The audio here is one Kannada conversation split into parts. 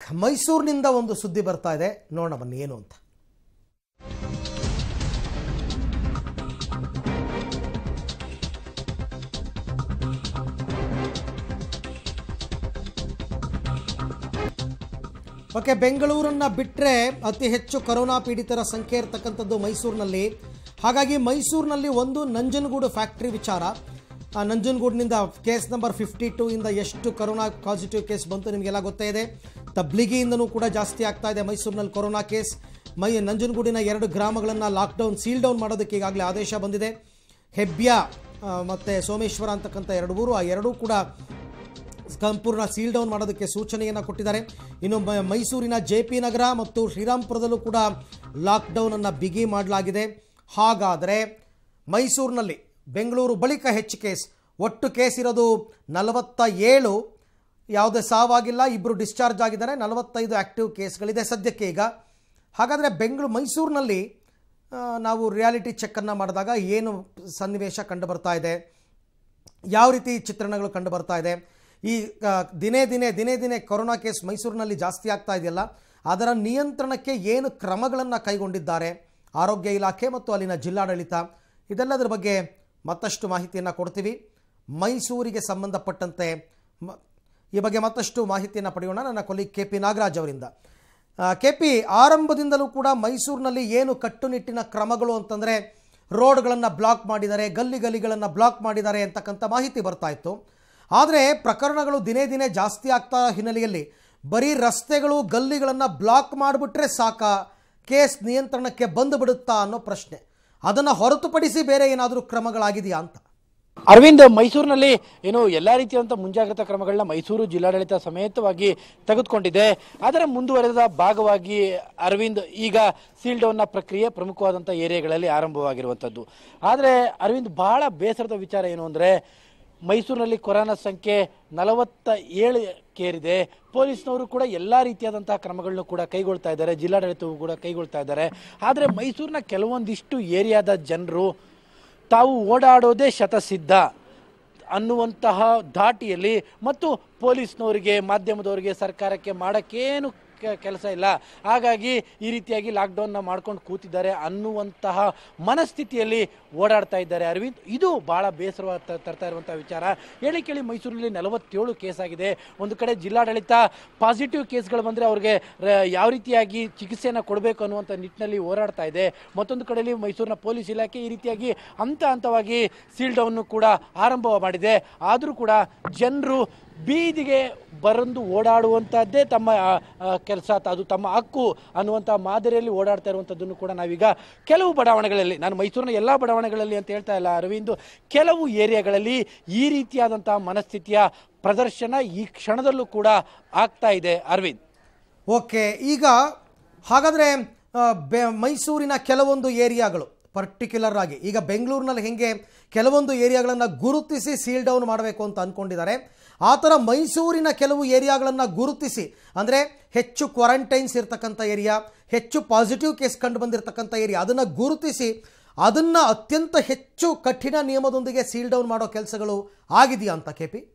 ಮೈಸೂರಿನಿಂದ ಒಂದು ಸುದ್ದಿ ಬರ್ತಾ ಇದೆ ನೋಡೋಣ ಬನ್ನಿ ಏನು ಅಂತ ಓಕೆ ಬೆಂಗಳೂರನ್ನ ಬಿಟ್ಟರೆ ಅತಿ ಹೆಚ್ಚು ಕೊರೋನಾ ಪೀಡಿತರ ಸಂಖ್ಯೆ ಇರತಕ್ಕಂಥದ್ದು ಮೈಸೂರಿನಲ್ಲಿ ಹಾಗಾಗಿ ಮೈಸೂರಿನಲ್ಲಿ ಒಂದು ನಂಜನಗೂಡು ಫ್ಯಾಕ್ಟ್ರಿ ವಿಚಾರ ಆ ನಂಜನಗೂಡಿನಿಂದ ಕೇಸ್ ನಂಬರ್ ಫಿಫ್ಟಿ ಟೂ ಇಂದ ಎಷ್ಟು ಕೊರೋನಾ ಪಾಸಿಟಿವ್ ಕೇಸ್ ಬಂತು ನಿಮಗೆಲ್ಲ ಗೊತ್ತೇ ಇದೆ ತಬ್ಲಿಗಿಯಿಂದನೂ ಕೂಡ ಜಾಸ್ತಿ ಆಗ್ತಾ ಇದೆ ಮೈಸೂರಿನಲ್ಲಿ ಕೊರೋನಾ ಕೇಸ್ ಮೈ ನಂಜನಗೂಡಿನ ಎರಡು ಗ್ರಾಮಗಳನ್ನು ಲಾಕ್ಡೌನ್ ಸೀಲ್ ಡೌನ್ ಮಾಡೋದಕ್ಕೆ ಈಗಾಗಲೇ ಆದೇಶ ಬಂದಿದೆ ಹೆಬ್ಬ್ಯ ಆ, ಮತ್ತೆ ಸೋಮೇಶ್ವರ ಅಂತಕ್ಕಂಥ ಎರಡು ಊರು ಆ ಎರಡೂ ಕೂಡ ಸಂಪೂರ್ಣ ಸೀಲ್ ಡೌನ್ ಮಾಡೋದಕ್ಕೆ ಸೂಚನೆಯನ್ನು ಕೊಟ್ಟಿದ್ದಾರೆ ಇನ್ನು ಮ- ಮೈಸೂರಿನ ಜೆ ಪಿ ನಗರ ಮತ್ತು ಶ್ರೀರಾಮ್ಪುರದಲ್ಲೂ ಕೂಡ ಲಾಕ್ಡೌನ್ ಅನ್ನು ಬಿಗಿ ಮಾಡಲಾಗಿದೆ ಹಾಗಾದರೆ ಮೈಸೂರಿನಲ್ಲಿ ಬೆಂಗಳೂರು ಬಳಿಕ ಹೆಚ್ಚು ಕೇಸ್ ಒಟ್ಟು ಕೇಸ್ ಇರೋದು ನಲವತ್ತ ಏಳು ಯಾವುದೇ ಸಾವಾಗಿಲ್ಲ ಇಬ್ಬರು ಡಿಸ್ಚಾರ್ಜ್ ಆಗಿದ್ದಾರೆ ನಲವತ್ತೈದು ಆ್ಯಕ್ಟಿವ್ ಕೇಸ್ಗಳಿದೆ ಸದ್ಯಕ್ಕೆ ಈಗ ಹಾಗಾದರೆ ಬೆಂಗಳೂರು ಮೈಸೂರಿನಲ್ಲಿ ಆ, ನಾವು ರಿಯಾಲಿಟಿ ಚೆಕ್ಕನ್ನು ಮಾಡಿದಾಗ ಏನು ಸನ್ನಿವೇಶ ಕಂಡು ಬರ್ತಾ ಇದೆ ಯಾವ ರೀತಿ ಚಿತ್ರಣಗಳು ಕಂಡು ಬರ್ತಾ ಇದೆ ಈ ಆ, ದಿನೇ ದಿನೇ ದಿನೇ ದಿನೇ ಕೊರೋನಾ ಕೇಸ್ ಮೈಸೂರಿನಲ್ಲಿ ಜಾಸ್ತಿ ಆಗ್ತಾ ಇದೆಯಲ್ಲ ಅದರ ನಿಯಂತ್ರಣಕ್ಕೆ ಏನು ಕ್ರಮಗಳನ್ನು ಕೈಗೊಂಡಿದ್ದಾರೆ ಆರೋಗ್ಯ ಇಲಾಖೆ ಮತ್ತು ಅಲ್ಲಿನ ಜಿಲ್ಲಾಡಳಿತ ಇದೆಲ್ಲದರ ಬಗ್ಗೆ ಮತ್ತಷ್ಟು ಮಾಹಿತಿಯನ್ನು ಕೊಡ್ತೀವಿ ಮೈಸೂರಿಗೆ ಸಂಬಂಧಪಟ್ಟಂತೆ ಮ- ಈ ಬಗ್ಗೆ ಮತ್ತಷ್ಟು ಮಾಹಿತಿಯನ್ನು ಪಡೆಯೋಣ ನನ್ನ ಕೊಲಿ ಕೆ ಪಿ ನಾಗರಾಜ್ ಅವರಿಂದ ಕೆ ಪಿ ಆರಂಭದಿಂದಲೂ ಕೂಡ ಮೈಸೂರಿನಲ್ಲಿ ಏನು ಕಟ್ಟುನಿಟ್ಟಿನ ಕ್ರಮಗಳು ಅಂತಂದರೆ ರೋಡ್ಗಳನ್ನು ಬ್ಲಾಕ್ ಮಾಡಿದ್ದಾರೆ ಗಲ್ಲಿ ಗಲ್ಲಿಗಳನ್ನು ಬ್ಲಾಕ್ ಮಾಡಿದ್ದಾರೆ ಅಂತಕ್ಕಂಥ ಮಾಹಿತಿ ಬರ್ತಾ ಇತ್ತು ಆದರೆ ಪ್ರಕರಣಗಳು ದಿನೇ ದಿನೇ ಜಾಸ್ತಿ ಆಗ್ತಾ ಹಿನ್ನೆಲೆಯಲ್ಲಿ ಬರೀ ರಸ್ತೆಗಳು ಗಲ್ಲಿಗಳನ್ನು ಬ್ಲಾಕ್ ಮಾಡಿಬಿಟ್ರೆ ಸಾಕ ಕೇಸ್ ನಿಯಂತ್ರಣಕ್ಕೆ ಬಂದು ಬಿಡುತ್ತಾ ಅನ್ನೋ ಪ್ರಶ್ನೆ ಅದನ್ನು ಹೊರತುಪಡಿಸಿ ಬೇರೆ ಏನಾದರೂ ಕ್ರಮಗಳಾಗಿದೆಯಾ ಅಂತ ಅರವಿಂದ್ ಮೈಸೂರಿನಲ್ಲಿ ಏನು ಎಲ್ಲಾ ರೀತಿಯಾದಂಥ ಮುಂಜಾಗ್ರತಾ ಕ್ರಮಗಳನ್ನ ಮೈಸೂರು ಜಿಲ್ಲಾಡಳಿತ ಸಮೇತವಾಗಿ ತೆಗೆದುಕೊಂಡಿದೆ ಅದರ ಮುಂದುವರೆದ ಭಾಗವಾಗಿ ಅರವಿಂದ್ ಈಗ ಸೀಲ್ ಡೌನ್ನ ಪ್ರಕ್ರಿಯೆ ಪ್ರಮುಖವಾದಂಥ ಏರಿಯಾಗಳಲ್ಲಿ ಆರಂಭವಾಗಿರುವಂಥದ್ದು ಆದರೆ ಅರವಿಂದ್ ಬಹಳ ಬೇಸರದ ವಿಚಾರ ಏನು ಅಂದರೆ ಮೈಸೂರಿನಲ್ಲಿ ಕೊರೋನಾ ಸಂಖ್ಯೆ ನಲವತ್ತ ಏಳಕ್ಕೇರಿದೆ ಪೊಲೀಸ್ನವರು ಕೂಡ ಎಲ್ಲ ರೀತಿಯಾದಂತಹ ಕ್ರಮಗಳನ್ನು ಕೂಡ ಕೈಗೊಳ್ತಾ ಇದ್ದಾರೆ ಜಿಲ್ಲಾಡಳಿತವು ಕೂಡ ಕೈಗೊಳ್ತಾ ಇದ್ದಾರೆ ಆದರೆ ಮೈಸೂರಿನ ಕೆಲವೊಂದಿಷ್ಟು ಏರಿಯಾದ ಜನರು ತಾವು ಓಡಾಡೋದೇ ಶತಸಿದ್ಧ ಅನ್ನುವಂತಹ ಧಾಟಿಯಲ್ಲಿ ಮತ್ತು ಪೊಲೀಸ್ನವರಿಗೆ ಮಾಧ್ಯಮದವರಿಗೆ ಸರ್ಕಾರಕ್ಕೆ ಮಾಡೋಕ್ಕೇನು ಕೆಲಸ ಇಲ್ಲ ಹಾಗಾಗಿ ಈ ರೀತಿಯಾಗಿ ಲಾಕ್ಡೌನ್ನ ಮಾಡ್ಕೊಂಡು ಕೂತಿದ್ದಾರೆ ಅನ್ನುವಂತಹ ಮನಸ್ಥಿತಿಯಲ್ಲಿ ಓಡಾಡ್ತಾ ಇದ್ದಾರೆ ಅರವಿಂದ್ ಇದು ಬಹಳ ಬೇಸರ ತ- ತರ್ತಾ ಇರುವಂತಹ ವಿಚಾರ ಹೇಳಿ ಕೇಳಿ ಮೈಸೂರಿನಲ್ಲಿ ನಲವತ್ತೇಳು ಕೇಸ್ ಆಗಿದೆ ಒಂದು ಕಡೆ ಜಿಲ್ಲಾಡಳಿತ ಪಾಸಿಟಿವ್ ಕೇಸ್ಗಳು ಬಂದರೆ ಅವ್ರಿಗೆ ರ- ಯಾವ ರೀತಿಯಾಗಿ ಚಿಕಿತ್ಸೆಯನ್ನು ಕೊಡಬೇಕು ಅನ್ನುವಂಥ ನಿಟ್ಟಿನಲ್ಲಿ ಹೋರಾಡ್ತಾ ಇದೆ ಮತ್ತೊಂದು ಕಡೆಯಲ್ಲಿ ಮೈಸೂರಿನ ಪೊಲೀಸ್ ಇಲಾಖೆ ಈ ರೀತಿಯಾಗಿ ಹಂತ ಹಂತವಾಗಿ ಸೀಲ್ ಡೌನ್ ಕೂಡ ಆರಂಭ ಮಾಡಿದೆ ಆದರೂ ಕೂಡ ಜನರು ಬೀದಿಗೆ ಬರಂದು ಓಡಾಡುವಂಥದ್ದೇ ತಮ್ಮ ಕೆಲಸ ಅದು ತಮ್ಮ ಹಕ್ಕು ಅನ್ನುವಂಥ ಮಾದರಿಯಲ್ಲಿ ಓಡಾಡ್ತಾ ಇರುವಂಥದ್ದನ್ನು ಕೂಡ ನಾವೀಗ ಕೆಲವು ಬಡಾವಣೆಗಳಲ್ಲಿ ನಾನು ಮೈಸೂರಿನ ಎಲ್ಲ ಬಡಾವಣೆಗಳಲ್ಲಿ ಅಂತ ಹೇಳ್ತಾ ಇಲ್ಲ ಅರವಿಂದ್ ಕೆಲವು ಏರಿಯಾಗಳಲ್ಲಿ ಈ ರೀತಿಯಾದಂತಹ ಮನಸ್ಥಿತಿಯ ಪ್ರದರ್ಶನ ಈ ಕ್ಷಣದಲ್ಲೂ ಕೂಡ ಆಗ್ತಾ ಇದೆ ಅರವಿಂದ್ ಓಕೆ ಈಗ ಹಾಗಾದರೆ ಬೆ ಮೈಸೂರಿನ ಕೆಲವೊಂದು ಏರಿಯಾಗಳು ಪರ್ಟಿಕ್ಯುಲರ್ ಆಗಿ ಈಗ ಬೆಂಗಳೂರಿನಲ್ಲಿ ಹೆಂಗೆ ಕೆಲವೊಂದು ಏರಿಯಾಗಳನ್ನು ಗುರುತಿಸಿ ಸೀಲ್ ಡೌನ್ ಮಾಡಬೇಕು ಅಂತ ಅಂದ್ಕೊಂಡಿದ್ದಾರೆ ಆ ಥರ ಮೈಸೂರಿನ ಕೆಲವು ಏರಿಯಾಗಳನ್ನು ಗುರುತಿಸಿ ಅಂದರೆ ಹೆಚ್ಚು ಕ್ವಾರಂಟೈನ್ಸ್ ಇರ್ತಕ್ಕಂಥ ಏರಿಯಾ ಹೆಚ್ಚು ಪಾಸಿಟಿವ್ ಕೇಸ್ ಕಂಡು ಬಂದಿರತಕ್ಕಂಥ ಏರಿಯಾ ಅದನ್ನು ಗುರುತಿಸಿ ಅದನ್ನು ಅತ್ಯಂತ ಹೆಚ್ಚು ಕಠಿಣ ನಿಯಮದೊಂದಿಗೆ ಸೀಲ್ ಡೌನ್ ಮಾಡೋ ಕೆಲಸಗಳು ಆಗಿದೆಯಾ ಅಂತ ಕೆ ಪಿ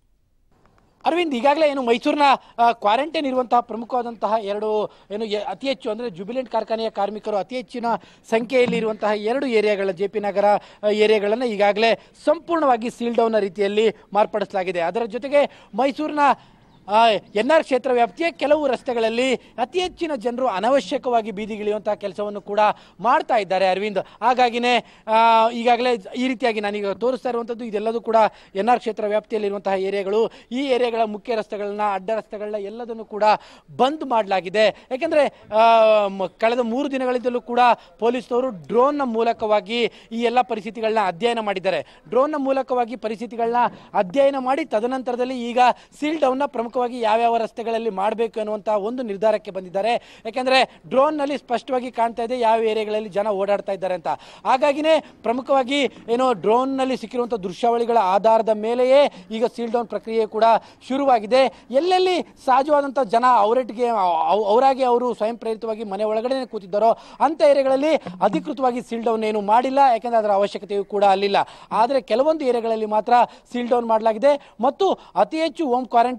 ಅರವಿಂದ್ ಈಗಾಗಲೇ ಏನು ಮೈಸೂರಿನ ಕ್ವಾರಂಟೈನ್ ಇರುವಂತಹ ಪ್ರಮುಖವಾದಂತಹ ಎರಡು ಏನು ಎ- ಅತಿ ಹೆಚ್ಚು ಅಂದರೆ ಜುಬಿಲೆಂಟ್ ಕಾರ್ಖಾನೆಯ ಕಾರ್ಮಿಕರು ಅತಿ ಹೆಚ್ಚಿನ ಸಂಖ್ಯೆಯಲ್ಲಿ ಇರುವಂತಹ ಎರಡು ಏರಿಯಾಗಳ ಜೆ ಪಿ ನಗರ ಆ, ಏರಿಯಾಗಳನ್ನು ಈಗಾಗಲೇ ಸಂಪೂರ್ಣವಾಗಿ ಸೀಲ್ ಡೌನ್ನ ರೀತಿಯಲ್ಲಿ ಮಾರ್ಪಡಿಸಲಾಗಿದೆ ಅದರ ಜೊತೆಗೆ ಮೈಸೂರಿನ ಎನ್ ಆರ್ ಕ್ಷೇತ್ರ ವ್ಯಾಪ್ತಿಯ ಕೆಲವು ರಸ್ತೆಗಳಲ್ಲಿ ಅತಿ ಹೆಚ್ಚಿನ ಜನರು ಅನವಶ್ಯಕವಾಗಿ ಬೀದಿಗಿಳಿಯುವಂತಹ ಕೆಲಸವನ್ನು ಕೂಡ ಮಾಡ್ತಾ ಇದ್ದಾರೆ ಅರವಿಂದ್ ಹಾಗಾಗಿನೇ ಆ, ಈಗಾಗಲೇ ಈ ರೀತಿಯಾಗಿ ನಾನೀಗ ತೋರಿಸ್ತಾ ಇರುವಂಥದ್ದು ಇದೆಲ್ಲದೂ ಕೂಡ ಎನ್ ಆರ್ ಕ್ಷೇತ್ರ ವ್ಯಾಪ್ತಿಯಲ್ಲಿರುವಂತಹ ಏರಿಯಾಗಳು ಈ ಏರಿಯಾಗಳ ಮುಖ್ಯ ರಸ್ತೆಗಳನ್ನ ಅಡ್ಡ ರಸ್ತೆಗಳನ್ನ ಎಲ್ಲದನ್ನು ಕೂಡ ಬಂದ್ ಮಾಡಲಾಗಿದೆ ಯಾಕೆಂದರೆ ಕಳೆದ ಮೂರು ದಿನಗಳಿಂದಲೂ ಕೂಡ ಪೊಲೀಸ್ನವರು ಡ್ರೋನ್ನ ಮೂಲಕವಾಗಿ ಈ ಎಲ್ಲ ಪರಿಸ್ಥಿತಿಗಳನ್ನ ಅಧ್ಯಯನ ಮಾಡಿದ್ದಾರೆ ಡ್ರೋನ್ನ ಮೂಲಕವಾಗಿ ಪರಿಸ್ಥಿತಿಗಳನ್ನ ಅಧ್ಯಯನ ಮಾಡಿ ತದನಂತರದಲ್ಲಿ ಈಗ ಸೀಲ್ ಡೌನ್ನ ಪ್ರಮುಖವಾಗಿ ಯಾವ್ಯಾವ ರಸ್ತೆಗಳಲ್ಲಿ ಮಾಡಬೇಕು ಅನ್ನುವಂಥ ಒಂದು ನಿರ್ಧಾರಕ್ಕೆ ಬಂದಿದ್ದಾರೆ ಯಾಕೆಂದರೆ ಡ್ರೋನ್ನಲ್ಲಿ ಸ್ಪಷ್ಟವಾಗಿ ಕಾಣ್ತಾ ಇದೆ ಯಾವ ಏರಿಯಾಗಳಲ್ಲಿ ಜನ ಓಡಾಡ್ತಾ ಇದ್ದಾರೆ ಅಂತ ಹಾಗಾಗಿನೇ ಪ್ರಮುಖವಾಗಿ ಏನೋ ಡ್ರೋನ್ನಲ್ಲಿ ಸಿಕ್ಕಿರುವಂಥ ದೃಶ್ಯಾವಳಿಗಳ ಆಧಾರದ ಮೇಲೆಯೇ ಈಗ ಸೀಲ್ ಡೌನ್ ಪ್ರಕ್ರಿಯೆ ಕೂಡ ಶುರುವಾಗಿದೆ ಎಲ್ಲೆಲ್ಲಿ ಸಹಜವಾದಂಥ ಜನ ಅವರೊಟ್ಟಿಗೆ ಅವ್- ಅವರಾಗಿ ಅವರು ಸ್ವಯಂ ಪ್ರೇರಿತವಾಗಿ ಮನೆ ಒಳಗಡೆ ಕೂತಿದ್ದಾರೋ ಅಂಥ ಏರಿಯಾಗಳಲ್ಲಿ ಅಧಿಕೃತವಾಗಿ ಸೀಲ್ ಡೌನ್ ಏನು ಮಾಡಿಲ್ಲ ಯಾಕೆಂದರೆ ಅದರ ಅವಶ್ಯಕತೆಯೂ ಕೂಡ ಅಲ್ಲಿಲ್ಲ ಆದರೆ ಕೆಲವೊಂದು ಏರಿಯಾಗಳಲ್ಲಿ ಮಾತ್ರ ಸೀಲ್ ಡೌನ್ ಮಾಡಲಾಗಿದೆ ಮತ್ತು ಅತಿ ಹೆಚ್ಚು ಹೋಮ್ ಕ್ವಾರಂಟೈನ್ ಇರುವಂತಹ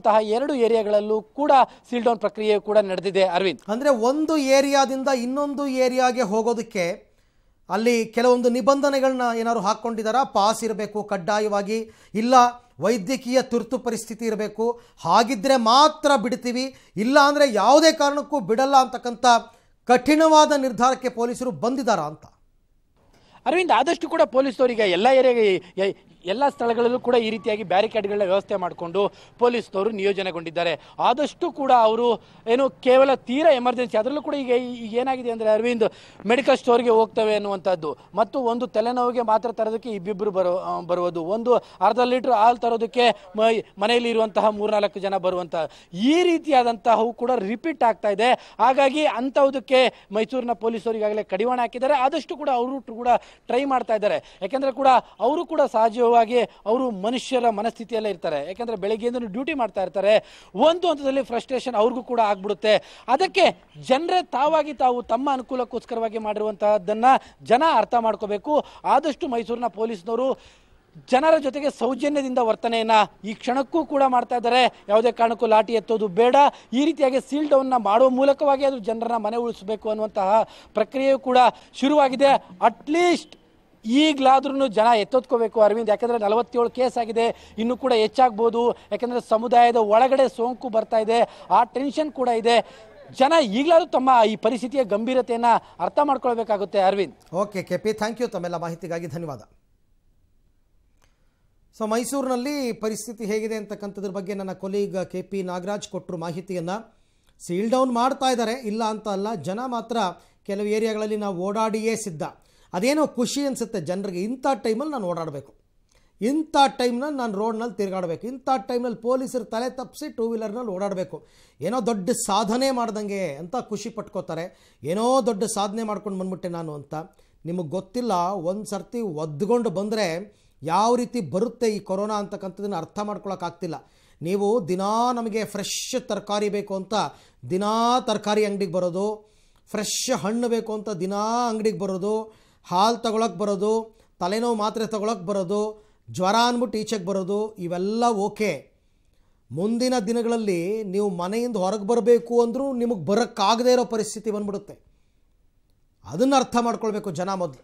ಇರುವಂತಹ ಎರಡು ಏರಿಯಾಗಳಲ್ಲೂ ಕೂಡ ಸೀಲ್ ಡೌನ್ ಪ್ರಕ್ರಿಯೆ ಕೂಡ ನಡೆದಿದೆ ಅರವಿಂದ್ ಅಂದರೆ ಒಂದು ಏರಿಯಾದಿಂದ ಇನ್ನೊಂದು ಏರಿಯಾಗೆ ಹೋಗೋದಕ್ಕೆ ಅಲ್ಲಿ ಕೆಲವೊಂದು ನಿಬಂಧನೆಗಳನ್ನ ಏನಾದ್ರು ಹಾಕ್ಕೊಂಡಿದ್ದಾರಾ ಪಾಸ್ ಇರಬೇಕು ಕಡ್ಡಾಯವಾಗಿ ಇಲ್ಲ ವೈದ್ಯಕೀಯ ತುರ್ತು ಪರಿಸ್ಥಿತಿ ಇರಬೇಕು ಹಾಗಿದ್ರೆ ಮಾತ್ರ ಬಿಡ್ತೀವಿ ಇಲ್ಲ ಅಂದರೆ ಯಾವುದೇ ಕಾರಣಕ್ಕೂ ಬಿಡಲ್ಲ ಅಂತಕ್ಕಂಥ ಕಠಿಣವಾದ ನಿರ್ಧಾರಕ್ಕೆ ಪೊಲೀಸರು ಬಂದಿದ್ದಾರಾ ಅಂತ ಅರವಿಂದ್ ಆದಷ್ಟು ಕೂಡ ಪೊಲೀಸ್ನವರಿಗೆ ಎಲ್ಲ ಏರಿಯಾಗೆ ಎಲ್ಲ ಸ್ಥಳಗಳಲ್ಲೂ ಕೂಡ ಈ ರೀತಿಯಾಗಿ ಬ್ಯಾರಿಕೇಡ್ಗಳನ್ನ ವ್ಯವಸ್ಥೆ ಮಾಡಿಕೊಂಡು ಪೊಲೀಸ್ನವರು ನಿಯೋಜನೆಗೊಂಡಿದ್ದಾರೆ ಆದಷ್ಟು ಕೂಡ ಅವರು ಏನು ಕೇವಲ ತೀರಾ ಎಮರ್ಜೆನ್ಸಿ ಅದರಲ್ಲೂ ಕೂಡ ಈಗ ಈಗ ಏನಾಗಿದೆ ಅಂದರೆ ಅರವಿಂದ್ ಮೆಡಿಕಲ್ ಸ್ಟೋರ್ಗೆ ಹೋಗ್ತವೆ ಅನ್ನುವಂಥದ್ದು ಮತ್ತು ಒಂದು ತಲೆನೋವಿಗೆ ಮಾತ್ರ ತರೋದಕ್ಕೆ ಇಬ್ಬಿಬ್ಬರು ಬರೋ ಆ, ಬರುವುದು ಒಂದು ಅರ್ಧ ಲೀಟ್ರ್ ಹಾಲು ತರೋದಕ್ಕೆ ಮ- ಮನೆಯಲ್ಲಿ ಇರುವಂತಹ ಮೂರ್ನಾಲ್ಕು ಜನ ಬರುವಂತಹ ಈ ರೀತಿಯಾದಂತಹವು ಕೂಡ ರಿಪೀಟ್ ಆಗ್ತಾ ಇದೆ ಹಾಗಾಗಿ ಅಂಥವುದಕ್ಕೆ ಮೈಸೂರಿನ ಪೊಲೀಸರು ಈಗಾಗಲೇ ಕಡಿವಾಣ ಹಾಕಿದ್ದಾರೆ ಆದಷ್ಟು ಕೂಡ ಅವರು ಕೂಡ ಟ್ರೈ ಮಾಡ್ತಾ ಇದ್ದಾರೆ ಯಾಕೆಂದ್ರೆ ಕೂಡ ಅವರು ಕೂಡ ಸಹಜವಾಗಿ ಅವರು ಮನುಷ್ಯರ ಮನಸ್ಥಿತಿಯಲ್ಲೇ ಇರ್ತಾರೆ ಯಾಕೆಂದ್ರೆ ಬೆಳಗ್ಗೆಯಿಂದ ಡ್ಯೂಟಿ ಮಾಡ್ತಾ ಇರ್ತಾರೆ ಒಂದು ಹಂತದಲ್ಲಿ ಫ್ರಸ್ಟ್ರೇಷನ್ ಅವ್ರಿಗೂ ಕೂಡ ಆಗ್ಬಿಡುತ್ತೆ ಅದಕ್ಕೆ ಜನರೇ ತಾವಾಗಿ ತಾವು ತಮ್ಮ ಅನುಕೂಲಕ್ಕೋಸ್ಕರವಾಗಿ ಮಾಡಿರುವಂತಹದ್ದನ್ನ ಜನ ಅರ್ಥ ಮಾಡ್ಕೋಬೇಕು ಆದಷ್ಟು ಮೈಸೂರಿನ ಪೊಲೀಸ್ನವರು ಜನರ ಜೊತೆಗೆ ಸೌಜನ್ಯದಿಂದ ವರ್ತನೆಯನ್ನ ಈ ಕ್ಷಣಕ್ಕೂ ಕೂಡ ಮಾಡ್ತಾ ಇದ್ದಾರೆ ಯಾವುದೇ ಕಾರಣಕ್ಕೂ ಲಾಠಿ ಎತ್ತೋದು ಬೇಡ ಈ ರೀತಿಯಾಗಿ ಸೀಲ್ ಡೌನ್ನ ಮಾಡುವ ಮೂಲಕವಾಗಿ ಅದು ಜನರನ್ನ ಮನೆ ಉಳಿಸಬೇಕು ಅನ್ನುವಂತಹ ಪ್ರಕ್ರಿಯೆಯು ಕೂಡ ಶುರುವಾಗಿದೆ ಅಟ್ಲೀಸ್ಟ್ ಈಗಲಾದ್ರೂ ಜನ ಎತ್ತೊತ್ಕೋಬೇಕು ಅರವಿಂದ್ ಯಾಕಂದ್ರೆ ನಲವತ್ತೇಳು ಕೇಸ್ ಆಗಿದೆ ಇನ್ನು ಕೂಡ ಹೆಚ್ಚಾಗ್ಬೋದು ಯಾಕಂದ್ರೆ ಸಮುದಾಯದ ಒಳಗಡೆ ಸೋಂಕು ಬರ್ತಾ ಇದೆ ಆ ಟೆನ್ಷನ್ ಕೂಡ ಇದೆ ಜನ ಈಗಲಾದ್ರೂ ತಮ್ಮ ಈ ಪರಿಸ್ಥಿತಿಯ ಗಂಭೀರತೆಯನ್ನ ಅರ್ಥ ಮಾಡ್ಕೊಳ್ಬೇಕಾಗುತ್ತೆ Arvind okay K P thank you ತಮ್ಮೆಲ್ಲ ಮಾಹಿತಿಗಾಗಿ ಧನ್ಯವಾದ ಸೊ ಮೈಸೂರಿನಲ್ಲಿ ಪರಿಸ್ಥಿತಿ ಹೇಗಿದೆ ಅಂತಕ್ಕಂಥದ್ರ ಬಗ್ಗೆ ನನ್ನ ಕೊಲೀಗ್ ಕೆ ಪಿ ನಾಗರಾಜ್ ಕೊಟ್ಟರು ಮಾಹಿತಿಯನ್ನು ಸೀಲ್ ಡೌನ್ ಮಾಡ್ತಾ ಇದ್ದಾರೆ ಇಲ್ಲ ಅಂತ ಅಲ್ಲ ಜನ ಮಾತ್ರ ಕೆಲವು ಏರಿಯಾಗಳಲ್ಲಿ ನಾವು ಓಡಾಡಿಯೇ ಸಿದ್ಧ ಅದೇನೋ ಖುಷಿ ಅನಿಸುತ್ತೆ ಜನರಿಗೆ ಇಂಥ ಟೈಮಲ್ಲಿ ನಾನು ಓಡಾಡಬೇಕು ಇಂಥ ಟೈಮ್ನಲ್ಲಿ ನಾನು ರೋಡ್ನಲ್ಲಿ ತಿರುಗಾಡಬೇಕು ಇಂಥ ಟೈಮ್ನಲ್ಲಿ ಪೊಲೀಸರು ತಲೆ ತಪ್ಪಿಸಿ ಟೂ ವೀಲರ್ನಲ್ಲಿ ಓಡಾಡಬೇಕು ಏನೋ ದೊಡ್ಡ ಸಾಧನೆ ಮಾಡ್ದಂಗೆ ಅಂತ ಖುಷಿ ಪಟ್ಕೋತಾರೆ ಏನೋ ದೊಡ್ಡ ಸಾಧನೆ ಮಾಡ್ಕೊಂಡು ಬಂದ್ಬಿಟ್ಟೆ ನಾನು ಅಂತ ನಿಮಗೆ ಗೊತ್ತಿಲ್ಲ ಒಂದು ಸರ್ತಿ ಒದ್ಕೊಂಡು ಬಂದರೆ ಯಾವ ರೀತಿ ಬರುತ್ತೆ ಈ ಕೊರೋನಾ ಅಂತಕ್ಕಂಥದ್ದನ್ನು ಅರ್ಥ ಮಾಡ್ಕೊಳಕ್ಕಾಗ್ತಿಲ್ಲ ನೀವು ದಿನಾ ನಮಗೆ ಫ್ರೆಶ್ ತರಕಾರಿ ಬೇಕು ಅಂತ ದಿನಾ ತರಕಾರಿ ಅಂಗಡಿಗೆ ಬರೋದು ಫ್ರೆಶ್ ಹಣ್ಣು ಬೇಕು ಅಂತ ದಿನಾ ಅಂಗಡಿಗೆ ಬರೋದು ಹಾಲು ತಗೊಳಕ್ಕೆ ಬರೋದು ತಲೆನೋವು ಮಾತ್ರೆ ತಗೊಳಕ್ಕೆ ಬರೋದು ಜ್ವರ ಅಂದ್ಬಿಟ್ಟು ಈಚೆಗೆ ಬರೋದು ಇವೆಲ್ಲ ಓಕೆ ಮುಂದಿನ ದಿನಗಳಲ್ಲಿ ನೀವು ಮನೆಯಿಂದ ಹೊರಗೆ ಬರಬೇಕು ಅಂದರೂ ನಿಮಗೆ ಬರೋಕ್ಕಾಗದೇ ಇರೋ ಪರಿಸ್ಥಿತಿ ಬಂದ್ಬಿಡುತ್ತೆ ಅದನ್ನು ಅರ್ಥ ಮಾಡ್ಕೊಳ್ಬೇಕು ಜನ ಮೊದಲು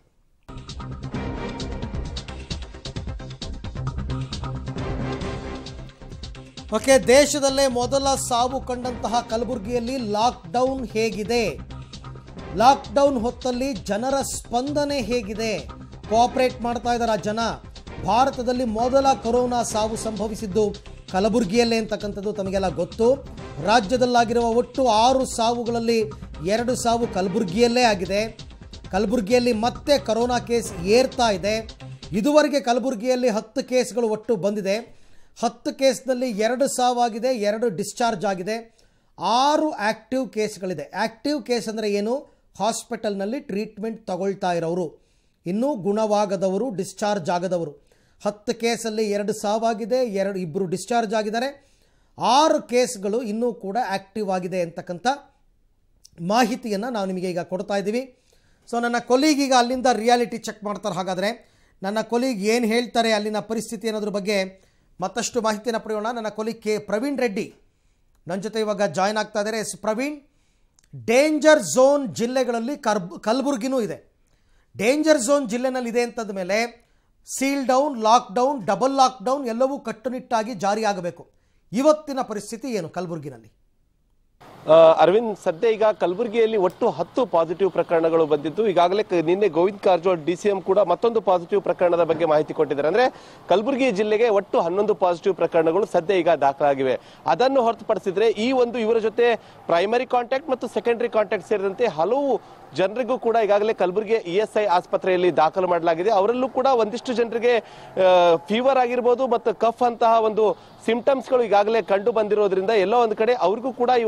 ಓಕೆ ದೇಶದಲ್ಲೇ ಮೊದಲ ಸಾವು ಕಂಡಂತಹ ಕಲಬುರಗಿಯಲ್ಲಿ ಲಾಕ್ಡೌನ್ ಹೇಗಿದೆ ಲಾಕ್ಡೌನ್ ಹೊತ್ತಲ್ಲಿ ಜನರ ಸ್ಪಂದನೆ ಹೇಗಿದೆ ಕೋಆಪರೇಟ್ ಮಾಡ್ತಾ ಇದ್ದಾರೆ ಜನ ಭಾರತದಲ್ಲಿ ಮೊದಲ ಕೊರೋನಾ ಸಾವು ಸಂಭವಿಸಿದ್ದು ಕಲಬುರಗಿಯಲ್ಲೇ ಅಂತಕ್ಕಂಥದ್ದು ತಮಗೆಲ್ಲ ಗೊತ್ತು ರಾಜ್ಯದಲ್ಲಾಗಿರುವ ಒಟ್ಟು ಆರು ಸಾವುಗಳಲ್ಲಿ ಎರಡು ಸಾವು ಕಲಬುರಗಿಯಲ್ಲೇ ಆಗಿದೆ ಕಲಬುರಗಿಯಲ್ಲಿ ಮತ್ತೆ ಕರೋನಾ ಕೇಸ್ ಏರ್ತಾ ಇದೆ ಇದುವರೆಗೆ ಕಲಬುರಗಿಯಲ್ಲಿ ಹತ್ತು ಕೇಸ್ಗಳು ಒಟ್ಟು ಬಂದಿದೆ ಹತ್ತು ಕೇಸ್ನಲ್ಲಿ ಎರಡು ಸಾವಾಗಿದೆ ಎರಡು ಡಿಸ್ಚಾರ್ಜ್ ಆಗಿದೆ ಆರು ಆ್ಯಕ್ಟಿವ್ ಕೇಸ್ಗಳಿದೆ ಆ್ಯಕ್ಟಿವ್ ಕೇಸ್ ಅಂದರೆ ಏನು ಹಾಸ್ಪಿಟಲ್ನಲ್ಲಿ ಟ್ರೀಟ್ಮೆಂಟ್ ತಗೊಳ್ತಾ ಇರೋರು ಇನ್ನೂ ಗುಣವಾಗದವರು ಡಿಸ್ಚಾರ್ಜ್ ಆಗದವರು ಹತ್ತು ಕೇಸಲ್ಲಿ ಎರಡು ಸಾವಾಗಿದೆ ಎರಡು ಇಬ್ಬರು ಡಿಸ್ಚಾರ್ಜ್ ಆಗಿದ್ದಾರೆ ಆರು ಕೇಸ್ಗಳು ಇನ್ನೂ ಕೂಡ ಆ್ಯಕ್ಟಿವ್ ಆಗಿದೆ ಅಂತಕ್ಕಂಥ ಮಾಹಿತಿಯನ್ನು ನಾವು ನಿಮಗೆ ಈಗ ಕೊಡ್ತಾ ಇದ್ದೀವಿ ಸೊ ನನ್ನ ಕೊಲೀಗ್ ಈಗ ಅಲ್ಲಿಂದ ರಿಯಾಲಿಟಿ ಚೆಕ್ ಮಾಡ್ತಾರೆ ಹಾಗಾದರೆ ನನ್ನ ಕೊಲೀಗ್ ಏನು ಹೇಳ್ತಾರೆ ಅಲ್ಲಿನ ಪರಿಸ್ಥಿತಿ ಅನ್ನೋದ್ರ ಬಗ್ಗೆ ಮತ್ತಷ್ಟು ಮಾಹಿತಿಯನ್ನು ಪಡೆಯೋಣ ನನ್ನ ಕೊಲೀಗ್ ಕೆ ಪ್ರವೀಣ್ ರೆಡ್ಡಿ ನನ್ನ ಜೊತೆ ಇವಾಗ ಜಾಯ್ನ್ ಆಗ್ತಾ ಇದ್ದಾರೆ ಎಸ್ ಪ್ರವೀಣ್ ಡೇಂಜರ್ ಝೋನ್ ಜಿಲ್ಲೆಗಳಲ್ಲಿ ಕರ್ಬ್ ಕಲಬುರ್ಗಿನೂ ಇದೆ ಡೇಂಜರ್ ಝೋನ್ ಜಿಲ್ಲೆನಲ್ಲಿ ಇದೆ ಅಂತಂದ ಮೇಲೆ seal down lockdown double lockdown ಎಲ್ಲವೂ ಕಟ್ಟುನಿಟ್ಟಾಗಿ ಜಾರಿಯಾಗಬೇಕು ಇವತ್ತಿನ ಪರಿಸ್ಥಿತಿ ಏನು ಕಲಬುರ್ಗಿನಲ್ಲಿ ಆ, ಅರವಿಂದ್ ಸದ್ಯ ಈಗ ಕಲಬುರಗಿಯಲ್ಲಿ ಒಟ್ಟು ಹತ್ತು ಪಾಸಿಟಿವ್ ಪ್ರಕರಣಗಳು ಬಂದಿದ್ದು ಈಗಾಗಲೇ ಕ- ನಿನ್ನೆ ಗೋವಿಂದ್ ಕಾರಜೋಳ್ ಡಿಸಿಎಂ ಕೂಡ ಮತ್ತೊಂದು ಪಾಸಿಟಿವ್ ಪ್ರಕರಣದ ಬಗ್ಗೆ ಮಾಹಿತಿ ಕೊಟ್ಟಿದ್ದಾರೆ ಅಂದ್ರೆ ಕಲಬುರಗಿ ಜಿಲ್ಲೆಗೆ ಒಟ್ಟು ಹನ್ನೊಂದು ಪಾಸಿಟಿವ್ ಪ್ರಕರಣಗಳು ಸದ್ಯ ಈಗ ದಾಖಲಾಗಿವೆ ಅದನ್ನು ಹೊರತುಪಡಿಸಿದ್ರೆ ಈ ಒಂದು ಇವರ ಜೊತೆ ಪ್ರೈಮರಿ ಕಾಂಟ್ಯಾಕ್ಟ್ ಮತ್ತು ಸೆಕೆಂಡರಿ ಕಾಂಟ್ಯಾಕ್ಟ್ ಸೇರಿದಂತೆ ಹಲವು ಜನರಿಗೂ ಕೂಡ ಈಗಾಗಲೇ ಕಲಬುರಗಿ ಇ ಎಸ್ ಐ ಆಸ್ಪತ್ರೆಯಲ್ಲಿ ದಾಖಲು ಮಾಡಲಾಗಿದೆ ಅವರಲ್ಲೂ ಕೂಡ ಒಂದಿಷ್ಟು ಜನರಿಗೆ ಫೀವರ್ ಆಗಿರ್ಬೋದು ಮತ್ತು ಕಫ್ ಅಂತಹ ಒಂದು ಸಿಂಪ್ಟಮ್ಸ್ಗಳು ಈಗಾಗಲೇ ಕಂಡು ಬಂದಿರೋದ್ರಿಂದ ಎಲ್ಲೋ ಒಂದು ಕಡೆ ಅವ್ರಿಗೂ ಕೂಡ ಈ ಒಂದು ಕೊರೋನಾ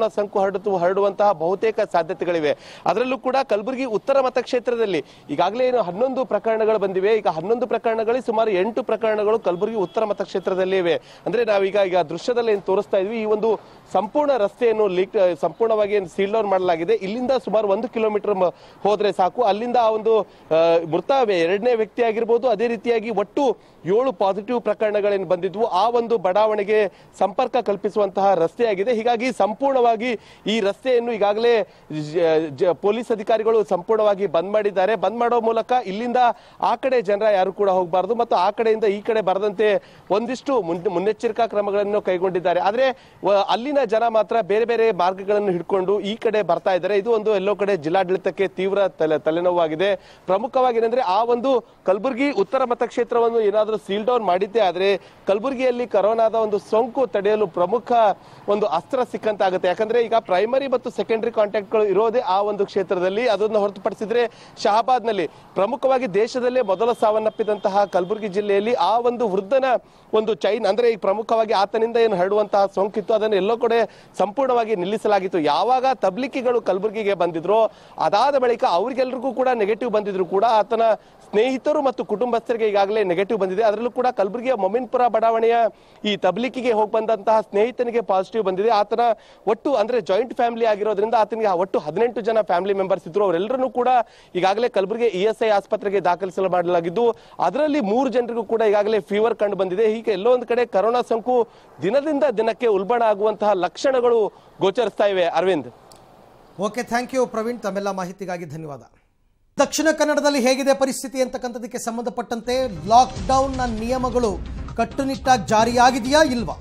ಕೊರೋನಾ ಸೋಂಕು ಹರಡು ಹರಡುವಂತಹ ಬಹುತೇಕ ಸಾಧ್ಯತೆಗಳಿವೆ ಅದರಲ್ಲೂ ಕೂಡ ಕಲಬುರಗಿ ಉತ್ತರ ಮತಕ್ಷೇತ್ರದಲ್ಲಿ ಈಗಾಗಲೇ ಏನು ಹನ್ನೊಂದು ಪ್ರಕರಣಗಳು ಬಂದಿವೆ ಈಗ ಹನ್ನೊಂದು ಪ್ರಕರಣಗಳಲ್ಲಿ ಸುಮಾರು ಎಂಟು ಪ್ರಕರಣಗಳು ಕಲಬುರಗಿ ಉತ್ತರ ಮತಕ್ಷೇತ್ರದಲ್ಲಿ ಇವೆ ಅಂದ್ರೆ ನಾವೀಗ ಈಗ ದೃಶ್ಯದಲ್ಲಿ ಏನು ತೋರಿಸ್ತಾ ಇದ್ವಿ ಈ ಒಂದು ಸಂಪೂರ್ಣ ರಸ್ತೆಯನ್ನು ಲೀಕ್ ಸಂಪೂರ್ಣವಾಗಿ ಸೀಲ್ ಡೌನ್ ಮಾಡಲಾಗಿದೆ ಇಲ್ಲಿಂದ ಸುಮಾರು ಒಂದು ಕಿಲೋಮೀಟರ್ ಮ- ಹೋದ್ರೆ ಸಾಕು ಅಲ್ಲಿಂದ ಆ ಒಂದು ಆ, ಮೃತ ಎರಡನೇ ವ್ಯಕ್ತಿ ಆಗಿರ್ಬೋದು ಅದೇ ರೀತಿಯಾಗಿ ಒಟ್ಟು ಏಳು ಪಾಸಿಟಿವ್ ಪ್ರಕರಣಗಳೇನು ಬಂದಿದ್ವು ಆ ಒಂದು ಬಡಾವಣೆಗೆ ಸಂಪರ್ಕ ಕಲ್ಪಿಸುವಂತಹ ರಸ್ತೆಯಾಗಿದೆ ಹೀಗಾಗಿ ಸಂಪೂರ್ಣವಾಗಿ ಈ ರಸ್ತೆಯನ್ನು ಈಗಾಗಲೇ ಜ- ಜ- ಪೊಲೀಸ್ ಅಧಿಕಾರಿಗಳು ಸಂಪೂರ್ಣವಾಗಿ ಬಂದ್ ಮಾಡಿದ್ದಾರೆ ಬಂದ್ ಮಾಡೋ ಮೂಲಕ ಇಲ್ಲಿಂದ ಆ ಕಡೆ ಜನರ ಯಾರು ಕೂಡ ಹೋಗಬಾರದು ಮತ್ತು ಆ ಕಡೆಯಿಂದ ಈ ಕಡೆ ಬರದಂತೆ ಒಂದಿಷ್ಟು ಮುನ್- ಮುನ್ನೆಚ್ಚರಿಕಾ ಕ್ರಮಗಳನ್ನು ಕೈಗೊಂಡಿದ್ದಾರೆ ಆದ್ರೆ ವ- ಅಲ್ಲಿನ ಜನ ಮಾತ್ರ ಬೇರೆ ಬೇರೆ ಮಾರ್ಗಗಳನ್ನು ಹಿಡ್ಕೊಂಡು ಈ ಕಡೆ ಬರ್ತಾ ಇದ್ದಾರೆ ಇದು ಒಂದು ಎಲ್ಲೋ ಕಡೆ ಜಿಲ್ಲಾಡಳಿತಕ್ಕೆ ತೀವ್ರ ತಲೆ ತಲೆನೋವಾಗಿದೆ ಪ್ರಮುಖವಾಗಿ ಏನಂದ್ರೆ ಆ ಒಂದು ಕಲಬುರಗಿ ಉತ್ತರ ಮತಕ್ಷೇತ್ರವನ್ನು ಏನಾದರೂ ಸೀಲ್ ಡೌನ್ ಮಾಡಿದ್ದೇ ಆದ್ರೆ ಕಲಬುರಗಿಯಲ್ಲಿ ಕರೋನಾದ ಒಂದು ಸೋಂಕು ತಡೆಯಲು ಪ್ರಮುಖ ಒಂದು ಅಸ್ತ್ರ ಸಿಕ್ಕಂತಾಗುತ್ತೆ ಯಾಕಂದ್ರೆ ಈಗ ಪ್ರೈಮರಿ ಮತ್ತು ಸೆಕೆಂಡರಿ ಕಾಂಟ್ಯಾಕ್ಟ್ಗಳು ಇರೋದೇ ಆ ಒಂದು ಕ್ಷೇತ್ರದಲ್ಲಿ ಅದನ್ನು ಹೊರತುಪಡಿಸಿದ್ರೆ ಶಹಾಬಾದ್ ನಲ್ಲಿ ಪ್ರಮುಖವಾಗಿ ದೇಶದಲ್ಲೇ ಮೊದಲ ಸಾವನ್ನಪ್ಪಿದಂತಹ ಕಲಬುರಗಿ ಜಿಲ್ಲೆಯಲ್ಲಿ ಆ ಒಂದು ವೃದ್ಧನ ಒಂದು ಚೈನ್ ಅಂದ್ರೆ ಈ ಪ್ರಮುಖವಾಗಿ ಆತನಿಂದ ಏನು ಹರಡುವಂತಹ ಸೋಂಕಿತ್ತು ಅದನ್ನು ಎಲ್ಲೋ ಕಡೆ ಸಂಪೂರ್ಣವಾಗಿ ನಿಲ್ಲಿಸಲಾಗಿತ್ತು ಯಾವಾಗ ತಬ್ಲಿಕಿಗಳು ಕಲಬುರಗಿಗೆ ಬಂದಿದ್ರು ಅದಾದ ಬಳಿಕ ಅವ್ರಿಗೆಲ್ರಿಗೂ ಕೂಡ ನೆಗೆಟಿವ್ ಬಂದಿದ್ರು ಕೂಡ ಆತನ ಸ್ನೇಹಿತರು ಮತ್ತು ಕುಟುಂಬಸ್ಥರಿಗೆ ಈಗಾಗಲೇ ನೆಗೆಟಿವ್ ಬಂದಿದೆ ಅದರಲ್ಲೂ ಕೂಡ ಕಲಬುರಗಿಯ ಮೊಮಿನ್ಪುರ ಬಡಾವಣೆಯ ಈ ತಬ್ಲಿಕಿಗೆ ಹೋಗಿ ಬಂದಂತಹ ಸ್ನೇಹಿತನಿಗೆ ಪಾಸಿಟಿವ್ ಬಂದಿದೆ ಆತನ ಒಟ್ಟು ಅಂದ್ರೆ ಜಾಯಿಂಟ್ ಫ್ಯಾಮಿಲಿ ಆಗಿರೋದ್ರಿಂದ ಆತನಿಗೆ ಒಟ್ಟು ಹದಿನೆಂಟು ಜನ ಫ್ಯಾಮಿಲಿ ಮೆಂಬರ್ಸ್ ಇದ್ರು ಅವರೆಲ್ಲರನ್ನೂ ಕೂಡ ಈಗಾಗಲೇ ಕಲಬುರಗಿ ಇ ಎಸ್ ಐ ಆಸ್ಪತ್ರೆಗೆ ದಾಖಲಿಸಲು ಮಾಡಲಾಗಿದ್ದು ಅದರಲ್ಲಿ ಮೂರು ಜನರಿಗೂ ಕೂಡ ಈಗಾಗಲೇ ಫೀವರ್ ಕಂಡು ಬಂದಿದೆ ಹೀಗೆ ಎಲ್ಲೋ ಒಂದು ಕಡೆ ಕರೋನಾ ಸೋಂಕು ದಿನದಿಂದ ದಿನಕ್ಕೆ ಉಲ್ಬಣ ಆಗುವಂತಹ ಲಕ್ಷಣಗಳು ಗೋಚರಿಸ್ತಾ ಇವೆ Arvind okay thank you Praveen ತಮ್ಮೆಲ್ಲ ಮಾಹಿತಿಗಾಗಿ ಧನ್ಯವಾದ ದಕ್ಷಿಣ ಕನ್ನಡದಲ್ಲಿ ಹೇಗಿದೆ ಪರಿಸ್ಥಿತಿ ಅಂತಕ್ಕಂಥದಕ್ಕೆ ಸಂಬಂಧಪಟ್ಟಂತೆ ಲಾಕ್ಡೌನ್ನ ನಿಯಮಗಳು ಕಟ್ಟುನಿಟ್ಟಾಗಿ ಜಾರಿಯಾಗಿದೆಯಾ ಇಲ್ವಾ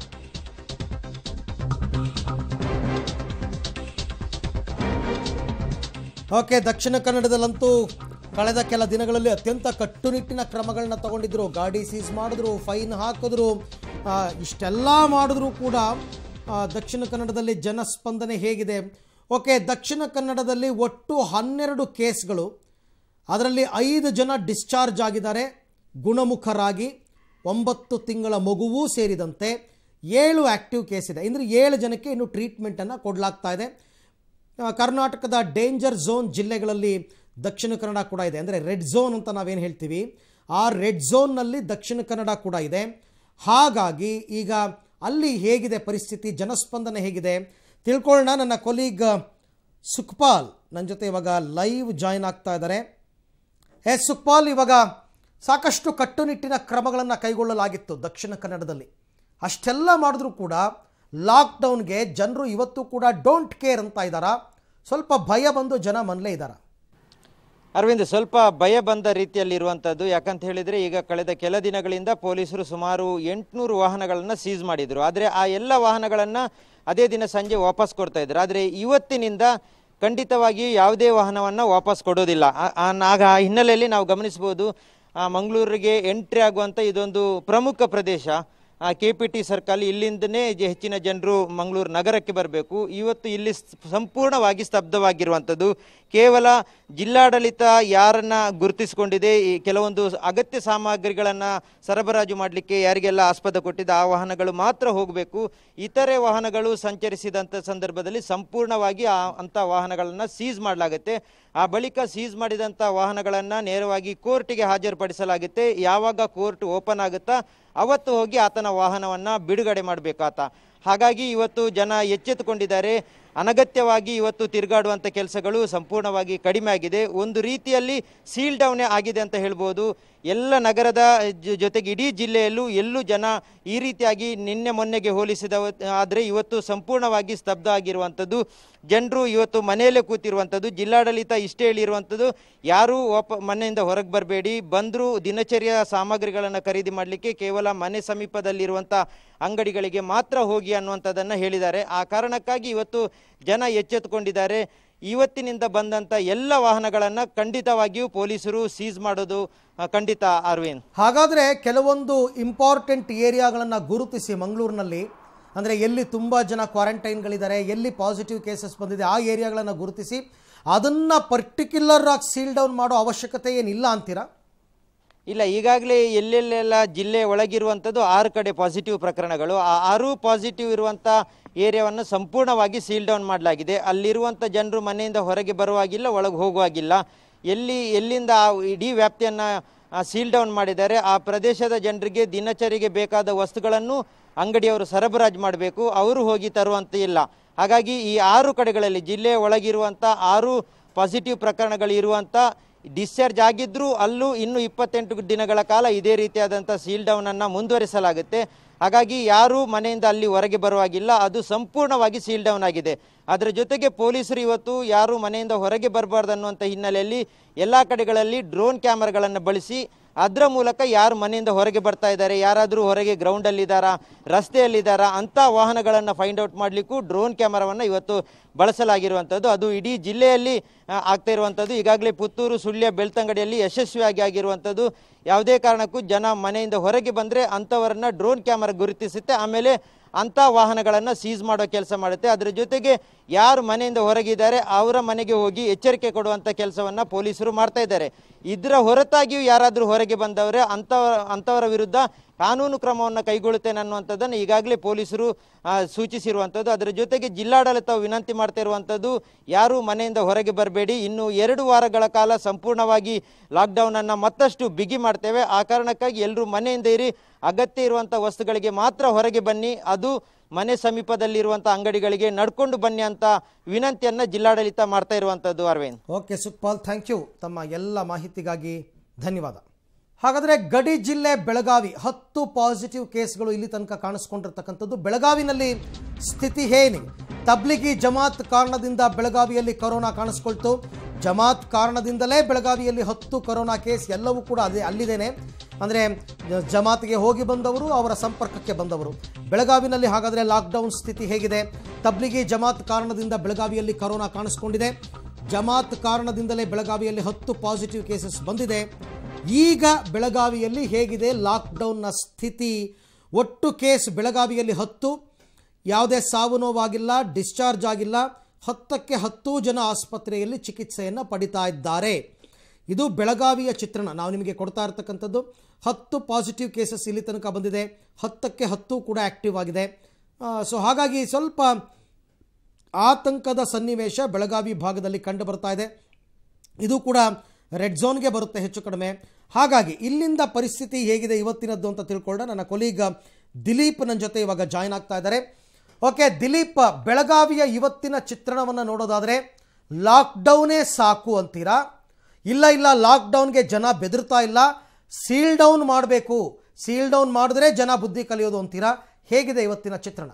ಓಕೆ ದಕ್ಷಿಣ ಕನ್ನಡದಲ್ಲಂತೂ ಕಳೆದ ಕೆಲ ದಿನಗಳಲ್ಲಿ ಅತ್ಯಂತ ಕಟ್ಟುನಿಟ್ಟಿನ ಕ್ರಮಗಳನ್ನ ತಗೊಂಡಿದ್ರು ಗಾಡಿ ಸೀಸ್ ಮಾಡಿದ್ರು ಫೈನ್ ಹಾಕಿದ್ರು ಆ, ಇಷ್ಟೆಲ್ಲ ಮಾಡಿದ್ರು ಕೂಡ ಆ, ದಕ್ಷಿಣ ಕನ್ನಡದಲ್ಲಿ ಜನಸ್ಪಂದನೆ ಹೇಗಿದೆ ಓಕೆ ದಕ್ಷಿಣ ಕನ್ನಡದಲ್ಲಿ ಒಟ್ಟು ಹನ್ನೆರಡು ಕೇಸ್ಗಳು ಅದರಲ್ಲಿ ಐದು ಜನ ಡಿಸ್ಚಾರ್ಜ್ ಆಗಿದ್ದಾರೆ ಗುಣಮುಖರಾಗಿ ಒಂಬತ್ತು ತಿಂಗಳ ಮಗುವೂ ಸೇರಿದಂತೆ ಏಳು ಆ್ಯಕ್ಟಿವ್ ಕೇಸ್ ಇದೆ ಅಂದರೆ ಏಳು ಜನಕ್ಕೆ ಇನ್ನು ಟ್ರೀಟ್ಮೆಂಟನ್ನು ಕೊಡಲಾಗ್ತಾ ಇದೆ ಆ, ಕರ್ನಾಟಕದ ಡೇಂಜರ್ ಝೋನ್ ಜಿಲ್ಲೆಗಳಲ್ಲಿ ದಕ್ಷಿಣ ಕನ್ನಡ ಕೂಡ ಇದೆ ಅಂದರೆ ರೆಡ್ ಝೋನ್ ಅಂತ ನಾವೇನು ಹೇಳ್ತೀವಿ ಆ ರೆಡ್ ಝೋನ್ನಲ್ಲಿ ದಕ್ಷಿಣ ಕನ್ನಡ ಕೂಡ ಇದೆ ಹಾಗಾಗಿ ಈಗ ಅಲ್ಲಿ ಹೇಗಿದೆ ಪರಿಸ್ಥಿತಿ ಜನಸ್ಪಂದನೆ ಹೇಗಿದೆ ತಿಳ್ಕೊಳ್ಳೋಣ ನನ್ನ ಕೊಲೀಗ್ ಸುಖ್ಪಾಲ್ ನನ್ನ ಜೊತೆ ಇವಾಗ ಲೈವ್ ಜಾಯ್ನ್ ಆಗ್ತಾ ಇದ್ದಾರೆ ಎಸ್ ಸುಖ್ಪಾಲ್ ಇವಾಗ ಸಾಕಷ್ಟು ಕಟ್ಟುನಿಟ್ಟಿನ ಕ್ರಮಗಳನ್ನು ಕೈಗೊಳ್ಳಲಾಗಿತ್ತು ದಕ್ಷಿಣ ಕನ್ನಡದಲ್ಲಿ ಅಷ್ಟೆಲ್ಲ ಮಾಡಿದ್ರೂ ಕೂಡ ಲಾಕ್ಡೌನ್ಗೆ ಜನರು ಇವತ್ತು ಕೂಡ ಡೋಂಟ್ ಕೇರ್ ಅಂತ ಇದ್ದಾರಾ ಸ್ವಲ್ಪ ಭಯ ಬಂದು ಜನ ಮನಲೇ ಇದ್ದಾರಾ ಅರವಿಂದ್ ಸ್ವಲ್ಪ ಭಯ ಬಂದ ರೀತಿಯಲ್ಲಿರುವಂಥದ್ದು ಯಾಕಂತ ಹೇಳಿದರೆ ಈಗ ಕಳೆದ ಕೆಲ ದಿನಗಳಿಂದ ಪೊಲೀಸರು ಸುಮಾರು ಎಂಟುನೂರು ವಾಹನಗಳನ್ನು ಸೀಸ್ ಮಾಡಿದರು ಆದರೆ ಆ ಎಲ್ಲ ವಾಹನಗಳನ್ನು ಅದೇ ದಿನ ಸಂಜೆ ವಾಪಸ್ ಕೊಡ್ತಾ ಇದ್ರು ಆದರೆ ಇವತ್ತಿನಿಂದ ಖಂಡಿತವಾಗಿಯೂ ಯಾವುದೇ ವಾಹನವನ್ನು ವಾಪಸ್ ಕೊಡೋದಿಲ್ಲ ಆ- ಆ- ಆಗ ಆ ಹಿನ್ನೆಲೆಯಲ್ಲಿ ನಾವು ಗಮನಿಸ್ಬೋದು ಆ, ಮಂಗಳೂರಿಗೆ ಎಂಟ್ರಿ ಆಗುವಂಥ ಇದೊಂದು ಪ್ರಮುಖ ಪ್ರದೇಶ ಕೆ ಪಿ ಟಿ ಸರ್ಕಲ್ ಇಲ್ಲಿಂದನೇ ಜ- ಹೆಚ್ಚಿನ ಜನರು ಮಂಗಳೂರು ನಗರಕ್ಕೆ ಬರಬೇಕು ಇವತ್ತು ಇಲ್ಲಿ ಸ್- ಸಂಪೂರ್ಣವಾಗಿ ಸ್ತಬ್ಧವಾಗಿರುವಂಥದ್ದು ಕೇವಲ ಜಿಲ್ಲಾಡಳಿತ ಯಾರನ್ನ ಗುರುತಿಸಿಕೊಂಡಿದೆ ಈ ಕೆಲವೊಂದು ಅಗತ್ಯ ಸಾಮಗ್ರಿಗಳನ್ನು ಸರಬರಾಜು ಮಾಡಲಿಕ್ಕೆ ಯಾರಿಗೆಲ್ಲ ಆಸ್ಪದ ಕೊಟ್ಟಿದೆ ಆ ವಾಹನಗಳು ಮಾತ್ರ ಹೋಗಬೇಕು ಇತರೆ ವಾಹನಗಳು ಸಂಚರಿಸಿದಂಥ ಸಂದರ್ಭದಲ್ಲಿ ಸಂಪೂರ್ಣವಾಗಿ ಆ ಅಂಥ ವಾಹನಗಳನ್ನು ಸೀಸ್ ಮಾಡಲಾಗುತ್ತೆ ಆ ಬಳಿಕ ಸೀಸ್ ಮಾಡಿದಂಥ ವಾಹನಗಳನ್ನು ನೇರವಾಗಿ ಕೋರ್ಟಿಗೆ ಹಾಜರುಪಡಿಸಲಾಗುತ್ತೆ ಯಾವಾಗ ಕೋರ್ಟ್ ಓಪನ್ ಆಗುತ್ತಾ ಅವತ್ತು ಹೋಗಿ ಆತನ ವಾಹನವನ್ನು ಬಿಡುಗಡೆ ಮಾಡಬೇಕಾತ ಹಾಗಾಗಿ ಇವತ್ತು ಜನ ಎಚ್ಚೆತ್ತುಕೊಂಡಿದ್ದಾರೆ ಅನಗತ್ಯವಾಗಿ ಇವತ್ತು ತಿರುಗಾಡುವಂಥ ಕೆಲಸಗಳು ಸಂಪೂರ್ಣವಾಗಿ ಕಡಿಮೆ ಆಗಿದೆ ಒಂದು ರೀತಿಯಲ್ಲಿ ಸೀಲ್ ಡೌನೇ ಆಗಿದೆ ಅಂತ ಹೇಳ್ಬೋದು ಎಲ್ಲ ನಗರದ ಜೊ- ಜೊತೆಗೆ ಇಡೀ ಜಿಲ್ಲೆಯಲ್ಲೂ ಎಲ್ಲೂ ಜನ ಈ ರೀತಿಯಾಗಿ ನಿನ್ನೆ ಮೊನ್ನೆಗೆ ಹೋಲಿಸಿದ ಆದರೆ ಇವತ್ತು ಸಂಪೂರ್ಣವಾಗಿ ಸ್ತಬ್ಧ ಆಗಿರುವಂಥದ್ದು ಜನರು ಇವತ್ತು ಮನೆಯಲ್ಲೇ ಕೂತಿರುವಂಥದ್ದು ಜಿಲ್ಲಾಡಳಿತ ಇಷ್ಟೇ ಹೇಳಿರುವಂಥದ್ದು ಯಾರೂ ವಾಪ ಮನೆಯಿಂದ ಹೊರಗೆ ಬರಬೇಡಿ ಬಂದರೂ ದಿನಚರಿಯ ಸಾಮಗ್ರಿಗಳನ್ನು ಖರೀದಿ ಮಾಡಲಿಕ್ಕೆ ಕೇವಲ ಮನೆ ಸಮೀಪದಲ್ಲಿರುವಂಥ ಅಂಗಡಿಗಳಿಗೆ ಮಾತ್ರ ಹೋಗಿ ಅನ್ನುವಂಥದ್ದನ್ನು ಹೇಳಿದ್ದಾರೆ ಆ ಕಾರಣಕ್ಕಾಗಿ ಇವತ್ತು ಜನ ಎಚ್ಚೆತ್ತುಕೊಂಡಿದ್ದಾರೆ ಇವತ್ತಿನಿಂದ ಬಂದಂಥ ಎಲ್ಲ ವಾಹನಗಳನ್ನು ಖಂಡಿತವಾಗಿಯೂ ಪೊಲೀಸರು ಸೀಸ್ ಮಾಡೋದು ಆ, ಖಂಡಿತ ಅರವಿಂದ್ ಹಾಗಾದರೆ ಕೆಲವೊಂದು ಇಂಪಾರ್ಟೆಂಟ್ ಏರಿಯಾಗಳನ್ನು ಗುರುತಿಸಿ ಮಂಗಳೂರಿನಲ್ಲಿ ಅಂದರೆ ಎಲ್ಲಿ ತುಂಬ ಜನ ಕ್ವಾರಂಟೈನ್ಗಳಿದ್ದಾರೆ ಎಲ್ಲಿ ಪಾಸಿಟಿವ್ ಕೇಸಸ್ ಬಂದಿದೆ ಆ ಏರಿಯಾಗಳನ್ನು ಗುರುತಿಸಿ ಅದನ್ನು ಪರ್ಟಿಕ್ಯುಲರ್ ಆಗಿ ಸೀಲ್ ಡೌನ್ ಮಾಡೋ ಅವಶ್ಯಕತೆ ಏನಿಲ್ಲ ಅಂತೀರಾ ಇಲ್ಲ ಈಗಾಗಲೇ ಎಲ್ಲೆಲ್ಲೆಲ್ಲ ಜಿಲ್ಲೆ ಒಳಗಿರುವಂಥದ್ದು ಆರು ಕಡೆ ಪಾಸಿಟಿವ್ ಪ್ರಕರಣಗಳು ಆ ಆರು ಪಾಸಿಟಿವ್ ಇರುವಂಥ ಏರಿಯಾವನ್ನು ಸಂಪೂರ್ಣವಾಗಿ ಸೀಲ್ ಡೌನ್ ಮಾಡಲಾಗಿದೆ ಅಲ್ಲಿರುವಂಥ ಜನರು ಮನೆಯಿಂದ ಹೊರಗೆ ಬರುವಾಗಿಲ್ಲ ಒಳಗೆ ಹೋಗುವಾಗಿಲ್ಲ ಎಲ್ಲಿ ಎಲ್ಲಿಂದ ಆ ಇಡೀ ವ್ಯಾಪ್ತಿಯನ್ನು ಸೀಲ್ ಡೌನ್ ಮಾಡಿದ್ದಾರೆ ಆ ಪ್ರದೇಶದ ಜನರಿಗೆ ದಿನಚರಿಗೆ ಬೇಕಾದ ವಸ್ತುಗಳನ್ನು ಅಂಗಡಿಯವರು ಸರಬರಾಜು ಮಾಡಬೇಕು ಅವರು ಹೋಗಿ ತರುವಂತ ಇಲ್ಲ ಹಾಗಾಗಿ ಈ ಆರು ಕಡೆಗಳಲ್ಲಿ ಜಿಲ್ಲೆಯ ಒಳಗಿರುವಂಥ ಆರು ಪಾಸಿಟಿವ್ ಪ್ರಕರಣಗಳು ಇರುವಂಥ ಡಿಸ್ಚಾರ್ಜ್ ಆಗಿದ್ರೂ ಅಲ್ಲೂ ಇನ್ನು ಇಪ್ಪತ್ತೆಂಟು ದಿನಗಳ ಕಾಲ ಇದೇ ರೀತಿಯಾದಂಥ ಸೀಲ್ ಡೌನನ್ನು ಮುಂದುವರಿಸಲಾಗುತ್ತೆ ಹಾಗಾಗಿ ಯಾರೂ ಮನೆಯಿಂದ ಅಲ್ಲಿ ಹೊರಗೆ ಬರುವಾಗಿಲ್ಲ ಅದು ಸಂಪೂರ್ಣವಾಗಿ ಸೀಲ್ ಡೌನ್ ಆಗಿದೆ ಅದರ ಜೊತೆಗೆ ಪೊಲೀಸರು ಇವತ್ತು ಯಾರು ಮನೆಯಿಂದ ಹೊರಗೆ ಬರಬಾರ್ದು ಅನ್ನುವಂಥ ಹಿನ್ನೆಲೆಯಲ್ಲಿ ಎಲ್ಲ ಕಡೆಗಳಲ್ಲಿ ಡ್ರೋನ್ ಕ್ಯಾಮರಾಗಳನ್ನು ಬಳಸಿ ಅದರ ಮೂಲಕ ಯಾರು ಮನೆಯಿಂದ ಹೊರಗೆ ಬರ್ತಾ ಇದ್ದಾರೆ ಯಾರಾದರೂ ಹೊರಗೆ ಗ್ರೌಂಡಲ್ಲಿದ್ದಾರಾ ರಸ್ತೆಯಲ್ಲಿದ್ದಾರಾ ಅಂಥ ವಾಹನಗಳನ್ನು ಫೈಂಡ್ ಔಟ್ ಮಾಡಲಿಕ್ಕೂ ಡ್ರೋನ್ ಕ್ಯಾಮರಾವನ್ನು ಇವತ್ತು ಬಳಸಲಾಗಿರುವಂಥದ್ದು ಅದು ಇಡೀ ಜಿಲ್ಲೆಯಲ್ಲಿ ಆ, ಆಗ್ತಾ ಇರುವಂಥದ್ದು ಈಗಾಗಲೇ ಪುತ್ತೂರು ಸುಳ್ಯ ಬೆಳ್ತಂಗಡಿಯಲ್ಲಿ ಯಶಸ್ವಿಯಾಗಿ ಆಗಿರುವಂಥದ್ದು ಯಾವುದೇ ಕಾರಣಕ್ಕೂ ಜನ ಮನೆಯಿಂದ ಹೊರಗೆ ಬಂದರೆ ಅಂಥವರನ್ನ ಡ್ರೋನ್ ಕ್ಯಾಮರಾ ಗುರುತಿಸುತ್ತೆ ಆಮೇಲೆ ಅಂಥ ವಾಹನಗಳನ್ನು ಸೀಸ್ ಮಾಡೋ ಕೆಲಸ ಮಾಡುತ್ತೆ ಅದರ ಜೊತೆಗೆ ಯಾರು ಮನೆಯಿಂದ ಹೊರಗಿದ್ದಾರೆ ಅವರ ಮನೆಗೆ ಹೋಗಿ ಎಚ್ಚರಿಕೆ ಕೊಡುವಂಥ ಕೆಲಸವನ್ನು ಪೊಲೀಸರು ಮಾಡ್ತಾ ಇದ್ದಾರೆ ಇದರ ಹೊರತಾಗಿಯೂ ಯಾರಾದರೂ ಹೊರಗೆ ಬಂದವರೇ ಅಂಥವ ಅಂಥವರ ವಿರುದ್ಧ ಕಾನೂನು ಕ್ರಮವನ್ನು ಕೈಗೊಳ್ಳುತ್ತೇನೆ ಅನ್ನುವಂಥದ್ದನ್ನು ಈಗಾಗಲೇ ಪೊಲೀಸರು ಆ, ಸೂಚಿಸಿರುವಂಥದ್ದು ಅದರ ಜೊತೆಗೆ ಜಿಲ್ಲಾಡಳಿತ ವಿನಂತಿ ಮಾಡ್ತಾ ಇರುವಂಥದ್ದು ಯಾರು ಮನೆಯಿಂದ ಹೊರಗೆ ಬರಬೇಡಿ ಇನ್ನು ಎರಡು ವಾರಗಳ ಕಾಲ ಸಂಪೂರ್ಣವಾಗಿ ಲಾಕ್ಡೌನನ್ನು ಮತ್ತಷ್ಟು ಬಿಗಿ ಮಾಡ್ತೇವೆ ಆ ಕಾರಣಕ್ಕಾಗಿ ಎಲ್ಲರೂ ಮನೆಯಿಂದ ಇರಿ ಅಗತ್ಯ ಇರುವಂಥ ವಸ್ತುಗಳಿಗೆ ಮಾತ್ರ ಹೊರಗೆ ಬನ್ನಿ ಅದು ಮನೆ ಸಮೀಪದಲ್ಲಿರುವಂಥ ಅಂಗಡಿಗಳಿಗೆ ನಡ್ಕೊಂಡು ಬನ್ನಿ ಅಂತ ವಿನಂತಿಯನ್ನು ಜಿಲ್ಲಾಡಳಿತ ಮಾಡ್ತಾ ಇರುವಂಥದ್ದು Arvind okay Sukhpal thank you ತಮ್ಮ ಎಲ್ಲ ಮಾಹಿತಿಗಾಗಿ ಧನ್ಯವಾದ ಹಾಗಾದರೆ ಗಡಿ ಜಿಲ್ಲೆ ಬೆಳಗಾವಿ ಹತ್ತು ಪಾಸಿಟಿವ್ ಕೇಸ್ಗಳು ಇಲ್ಲಿ ತನಕ ಕಾಣಿಸ್ಕೊಂಡಿರ್ತಕ್ಕಂಥದ್ದು ಬೆಳಗಾವಿನಲ್ಲಿ ಸ್ಥಿತಿ ಹೇಗೆ ತಬ್ಲಿಗಿ ಜಮಾತ್ ಕಾರಣದಿಂದ ಬೆಳಗಾವಿಯಲ್ಲಿ ಕೊರೋನಾ ಕಾಣಿಸ್ಕೊಳ್ತು ಜಮಾತ್ ಕಾರಣದಿಂದಲೇ ಬೆಳಗಾವಿಯಲ್ಲಿ ಹತ್ತು ಕೊರೋನಾ ಕೇಸ್ ಎಲ್ಲವೂ ಕೂಡ ಅದೇ ಅಲ್ಲಿದ್ದೇನೆ ಅಂದರೆ ಜಮಾತ್ಗೆ ಹೋಗಿ ಬಂದವರು ಅವರ ಸಂಪರ್ಕಕ್ಕೆ ಬಂದವರು ಬೆಳಗಾವಿನಲ್ಲಿ ಹಾಗಾದರೆ ಲಾಕ್ಡೌನ್ ಸ್ಥಿತಿ ಹೇಗಿದೆ ತಬ್ಲಿಗಿ ಜಮಾತ್ ಕಾರಣದಿಂದ ಬೆಳಗಾವಿಯಲ್ಲಿ ಕೊರೋನಾ ಕಾಣಿಸ್ಕೊಂಡಿದೆ ಜಮಾತ್ ಕಾರಣದಿಂದಲೇ ಬೆಳಗಾವಿಯಲ್ಲಿ ಹತ್ತು ಪಾಸಿಟಿವ್ ಕೇಸಸ್ ಬಂದಿದೆ ಈಗ ಬೆಳಗಾವಿಯಲ್ಲಿ ಹೇಗಿದೆ ಲಾಕ್ಡೌನ್ನ ಸ್ಥಿತಿ ಒಟ್ಟು ಕೇಸ್ ಬೆಳಗಾವಿಯಲ್ಲಿ ಹತ್ತು ಯಾವುದೇ ಸಾವು ನೋವಾಗಿಲ್ಲ ಡಿಸ್ಚಾರ್ಜ್ ಆಗಿಲ್ಲ ಹತ್ತಕ್ಕೆ ಹತ್ತು ಜನ ಆಸ್ಪತ್ರೆಯಲ್ಲಿ ಚಿಕಿತ್ಸೆಯನ್ನು ಪಡಿತಾ ಇದ್ದಾರೆ ಇದು ಬೆಳಗಾವಿಯ ಚಿತ್ರಣ ನಾವು ನಿಮಗೆ ಕೊಡ್ತಾ ಇರ್ತಕ್ಕಂಥದ್ದು ಹತ್ತು ಪಾಸಿಟಿವ್ ಕೇಸಸ್ ಇಲ್ಲಿ ತನಕ ಬಂದಿದೆ ಹತ್ತಕ್ಕೆ ಹತ್ತು ಕೂಡ ಆ್ಯಕ್ಟಿವ್ ಆಗಿದೆ ಸೊ ಹಾಗಾಗಿ ಸ್ವಲ್ಪ ಆತಂಕದ ಸನ್ನಿವೇಶ ಬೆಳಗಾವಿ ಭಾಗದಲ್ಲಿ ಕಂಡು ಬರ್ತಾ ಇದೆ ಇದು ಕೂಡ ರೆಡ್ ಝೋನ್ಗೆ ಬರುತ್ತೆ ಹೆಚ್ಚು ಕಡಿಮೆ ಹಾಗಾಗಿ ಇಲ್ಲಿಂದ ಪರಿಸ್ಥಿತಿ ಹೇಗಿದೆ ಇವತ್ತಿನದ್ದು ಅಂತ ತಿಳ್ಕೊಳ್ಳೋಣ ನನ್ನ ಕೊಲೀಗ್ ದಿಲೀಪ್ ನನ್ನ ಜೊತೆ ಇವಾಗ ಜಾಯ್ನ್ ಆಗ್ತಾ ಇದ್ದಾರೆ ಓಕೆ ದಿಲೀಪ್ ಬೆಳಗಾವಿಯ ಇವತ್ತಿನ ಚಿತ್ರಣವನ್ನು ನೋಡೋದಾದರೆ ಲಾಕ್ಡೌನೇ ಸಾಕು ಅಂತೀರಾ ಇಲ್ಲ ಇಲ್ಲ ಲಾಕ್ಡೌನ್ಗೆ ಜನ ಬೆದರ್ತಾ ಇಲ್ಲ ಸೀಲ್ ಡೌನ್ ಮಾಡಬೇಕು ಸೀಲ್ ಡೌನ್ ಮಾಡಿದ್ರೆ ಜನ ಬುದ್ಧಿ ಕಲಿಯೋದು ಅಂತೀರಾ ಹೇಗಿದೆ ಇವತ್ತಿನ ಚಿತ್ರಣ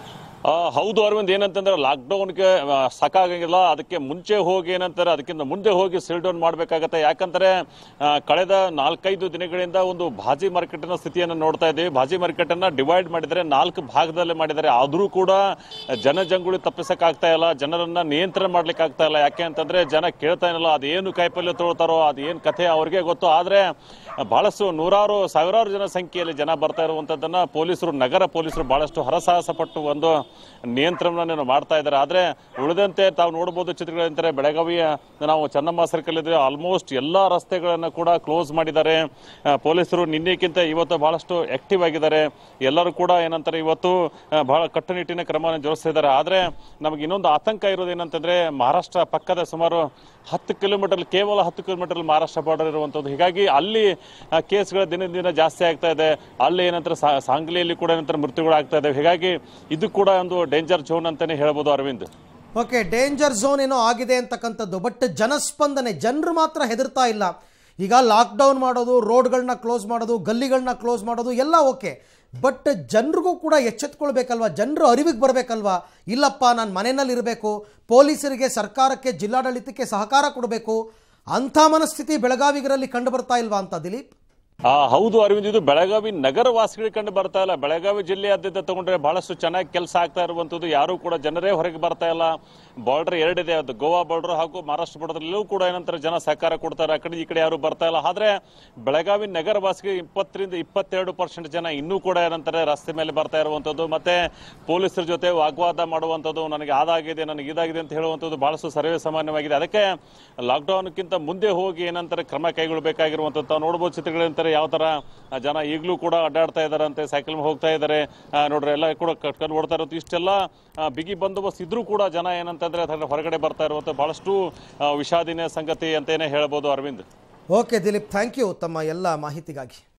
ಆ, ಹೌದು ಅರವಿಂದ್ ಏನಂತಂದ್ರೆ ಲಾಕ್ಡೌನ್ಗೆ ಆ, ಸಾಕಾಗಂಗಿಲ್ಲ ಅದಕ್ಕೆ ಮುಂಚೆ ಹೋಗಿ ಏನಂತಾರೆ ಅದಕ್ಕಿಂತ ಮುಂದೆ ಹೋಗಿ ಸೀಲ್ ಡೌನ್ ಮಾಡಬೇಕಾಗತ್ತೆ ಯಾಕಂದ್ರೆ ಆ, ಕಳೆದ ನಾಲ್ಕೈದು ದಿನಗಳಿಂದ ಒಂದು ಭಾಜಿ ಮಾರ್ಕೆಟ್ನ ಸ್ಥಿತಿಯನ್ನು ನೋಡ್ತಾ ಇದ್ದೀವಿ ಭಾಜಿ ಮಾರ್ಕೆಟ್ ಅನ್ನ ಡಿವೈಡ್ ಮಾಡಿದರೆ ನಾಲ್ಕು ಭಾಗದಲ್ಲಿ ಮಾಡಿದ್ದಾರೆ ಆದರೂ ಕೂಡ ಜನಜಂಗುಳಿ ತಪ್ಪಿಸಕ್ ಆಗ್ತಾ ಇಲ್ಲ ಜನರನ್ನ ನಿಯಂತ್ರಣ ಮಾಡ್ಲಿಕ್ಕೆ ಆಗ್ತಾ ಇಲ್ಲ ಯಾಕೆ ಅಂತಂದ್ರೆ ಜನ ಕೇಳ್ತಾ ಇಲ್ಲ ಅದೇನು ಕಾಯಿಪಲ್ಯ ತೊಗೊಳ್ತಾರೋ ಅದೇನು ಕಥೆ ಅವ್ರಿಗೆ ಗೊತ್ತು ಆದ್ರೆ ಬಹಳಷ್ಟು ನೂರಾರು ಸಾವಿರಾರು ಜನ ಸಂಖ್ಯೆಯಲ್ಲಿ ಜನ ಬರ್ತಾ ಇರುವಂತದ್ದನ್ನ ಪೊಲೀಸರು ನಗರ ಪೊಲೀಸರು ಬಹಳಷ್ಟು ಹರಸಾಹಸ ಪಟ್ಟು ಒಂದು ನಿಯಂತ್ರಣವನ್ನು ಮಾಡ್ತಾ ಇದ್ದಾರೆ ಆದ್ರೆ ಉಳಿದಂತೆ ತಾವು ನೋಡಬಹುದು ಚಿತ್ರಗಳಂತಾರೆ ಬೆಳಗಾವಿಯ ನಾವು ಚೆನ್ನಮ್ಮ ಸರ್ಕಲ್ ಇದ್ರೆ ಆಲ್ಮೋಸ್ಟ್ ಎಲ್ಲಾ ರಸ್ತೆಗಳನ್ನ ಕೂಡ ಕ್ಲೋಸ್ ಮಾಡಿದ್ದಾರೆ ಆ, ಪೊಲೀಸರು ನಿನ್ನೆಕ್ಕಿಂತ ಇವತ್ತು ಬಹಳಷ್ಟು ಆಕ್ಟಿವ್ ಆಗಿದ್ದಾರೆ ಎಲ್ಲರೂ ಕೂಡ ಏನಂತಾರೆ ಇವತ್ತು ಆ, ಬಹಳ ಕಟ್ಟುನಿಟ್ಟಿನ ಕ್ರಮವನ್ನು ಜೋಡಿಸ್ತಿದ್ದಾರೆ ಆದ್ರೆ ನಮಗೆ ಇನ್ನೊಂದು ಆತಂಕ ಇರೋದು ಏನಂತಂದ್ರೆ ಮಹಾರಾಷ್ಟ್ರ ಪಕ್ಕದ ಸುಮಾರು ಹತ್ತು ಕಿಲೋಮೀಟರ್ ಕೇವಲ ಹತ್ತು ಕಿಲೋಮೀಟರ್ ಮಹಾರಾಷ್ಟ್ರ ಬಾರ್ಡರ್ ಇರುವಂತದ್ದು ಹೀಗಾಗಿ ಅಲ್ಲಿ ಆ, ಕೇಸ್ಗಳ ದಿನ ದಿನ ಜಾಸ್ತಿ ಆಗ್ತಾ ಇದೆ ಅಲ್ಲಿ ಏನಂತಾರೆ ಸಾ- ಸಾಂಗ್ಲಿಯಲ್ಲಿ ಕೂಡ ಏನಂತಾರೆ ಮೃತ್ಯುಗಳು ಆಗ್ತಾ ಇದೆ ಹೀಗಾಗಿ ಇದು ಕೂಡ ಒಂದು ಡೇಂಜರ್ ಝೋನ್ ಅಂತಾನೆ ಹೇಳ್ಬೋದು ಅರವಿಂದ್ ಓಕೆ ಡೇಂಜರ್ ಝೋನ್ ಏನೋ ಆಗಿದೆ ಅಂತಕ್ಕಂಥದ್ದು ಬಟ್ ಜನಸ್ಪಂದನೆ ಜನರು ಮಾತ್ರ ಹೆದರ್ತಾ ಇಲ್ಲ ಈಗ ಲಾಕ್ಡೌನ್ ಮಾಡೋದು ರೋಡ್ಗಳನ್ನ ಕ್ಲೋಸ್ ಮಾಡೋದು ಗಲ್ಲಿಗಳನ್ನ ಕ್ಲೋಸ್ ಮಾಡೋದು ಎಲ್ಲ ಓಕೆ ಬಟ್ ಜನರಿಗೂ ಕೂಡ ಎಚ್ಚೆತ್ಕೊಳ್ಬೇಕಲ್ವಾ ಜನರು ಅರಿವಿಗೆ ಬರಬೇಕಲ್ವಾ ಇಲ್ಲಪ್ಪ ನಾನು ಮನೆಯಲ್ಲಿ ಇರಬೇಕು ಪೊಲೀಸರಿಗೆ ಸರ್ಕಾರಕ್ಕೆ ಜಿಲ್ಲಾಡಳಿತಕ್ಕೆ ಸಹಕಾರ ಕೊಡಬೇಕು ಅಂಥ ಮನಸ್ಥಿತಿ ಬೆಳಗಾವಿಗರಲ್ಲಿ ಕಂಡು ಬರ್ತಾ ಇಲ್ವಾ ಅಂತ ದಿಲೀಪ್ ಆ ಹೌದು ಅರವಿಂದ್ ಇದು ಬೆಳಗಾವಿ ನಗರ ವಾಸಿಗಳಿಗೆ ಕಂಡು ಬರ್ತಾ ಇಲ್ಲ ಬೆಳಗಾವಿ ಜಿಲ್ಲೆಯಾದ್ಯಂತ ತಗೊಂಡ್ರೆ ಬಹಳಷ್ಟು ಚೆನ್ನಾಗಿ ಕೆಲಸ ಆಗ್ತಾ ಇರುವಂತದ್ದು ಯಾರು ಕೂಡ ಜನರೇ ಹೊರಗೆ ಬರ್ತಾ ಇಲ್ಲ ಬಾರ್ಡರ್ ಎರಡಿದೆ ಅದು ಗೋವಾ ಬಾರ್ಡರ್ ಹಾಗೂ ಮಹಾರಾಷ್ಟ್ರ ಬಾರ್ಡರ್ಲ್ಲೂ ಕೂಡ ಏನಂತಾರೆ ಜನ ಸಹಕಾರ ಕೊಡ್ತಾರೆ ಆ ಕಡೆ ಈ ಕಡೆ ಯಾರು ಬರ್ತಾ ಇಲ್ಲ ಆದ್ರೆ ಬೆಳಗಾವಿ ನಗರವಾಸಿಗೆ ಇಪ್ಪತ್ತರಿಂದ ಇಪ್ಪತ್ತೆರಡು ಪರ್ಸೆಂಟ್ ಜನ ಇನ್ನೂ ಕೂಡ ಏನಂತಾರೆ ರಸ್ತೆ ಮೇಲೆ ಬರ್ತಾ ಇರುವಂತದ್ದು ಮತ್ತೆ ಪೊಲೀಸರ ಜೊತೆ ವಾಗ್ವಾದ ಮಾಡುವಂತದ್ದು ನನಗೆ ಅದಾಗಿದೆ ನನಗೆ ಇದಾಗಿದೆ ಅಂತ ಹೇಳುವಂತದ್ದು ಬಹಳಷ್ಟು ಸರ್ವೇ ಸಾಮಾನ್ಯವಾಗಿದೆ ಅದಕ್ಕೆ ಲಾಕ್ಡೌನ್ಕ್ಕಿಂತ ಮುಂದೆ ಹೋಗಿ ಏನಂತಾರೆ ಕ್ರಮ ಕೈಗೊಳ್ಳಬೇಕಾಗಿರುವಂತದ್ದು ತಾವು ನೋಡ್ಬೋದು ಚಿತ್ರಗಳಂತಾರೆ ಯಾವ ತರ ಆ, ಜನ ಈಗಲೂ ಕೂಡ ಅಡ್ಡಾಡ್ತಾ ಇದಾರಂತೆ ಸೈಕಲ್ ಮೇಲೆ ಹೋಗ್ತಾ ಇದ್ದಾರೆ ಆ, ನೋಡ್ರಿ ಎಲ್ಲ ಕೂಡ ಕಟ್ಕೊಂಡು ಓಡ್ತಾ ಇರೋದು ಇಷ್ಟೆಲ್ಲ ಆ, ಬಿಗಿ ಬಂದೋಬಸ್ತ್ ಇದ್ರೂ ಕೂಡ ಜನ ಏನಂತಂದ್ರೆ ಅದರ ಹೊರಗಡೆ ಬರ್ತಾ ಇರುವಂತ ಬಹಳಷ್ಟು ಆ, ವಿಷಾದಿನ ಸಂಗತಿ ಅಂತೇನೆ ಹೇಳ್ಬೋದು Arvind okay Dileep thank you ತಮ್ಮ ಎಲ್ಲ ಮಾಹಿತಿಗಾಗಿ